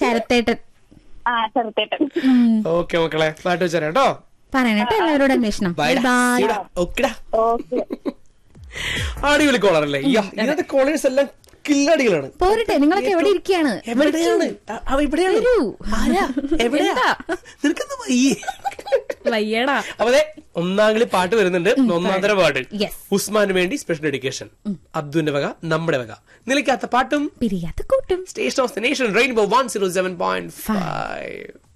ശരത്തേട്ടൻ ആ ചെറുത്തേട്ടൻ ഓക്കെ മക്കളെ പാട്ട് വെച്ചാൽ കേട്ടോ പറയണട്ടോ എല്ലാവരോടും അന്വേഷണം ബൈ ബൈ ഓക്കെടാ ഓക്കെ അടിപൊളി കോളറല്ലേ ഇന്നത്തെ കോളേഴ്സ് എല്ലാം കില്ലടികളാണ് പോരട്ടെ നിങ്ങളൊക്കെ എവിടെ ഇരിക്കുകയാണ് എവിടെയാണ് അ- അവ ഇവിടെയാണ് വരൂ. ആരാ എവിടെയാ എന്താ? നിനക്കെന്താ വയ്യേ വയ്യടാ അപ്പൊ അതെ ഒന്നാംകളി പാട്ട് വരുന്നുണ്ട് ഒന്നാന്തര പാട്ട് Yes. ഉസ്മാന് വേണ്ടി സ്പെഷ്യൽ ഡെഡിക്കേഷൻ അബ്ദുന്റെ വക നമ്മുടെ വക നിലയ്ക്കാത്ത പാട്ടും പിരിയാത്ത കൂട്ടും station of the nation rainbow one zero seven point five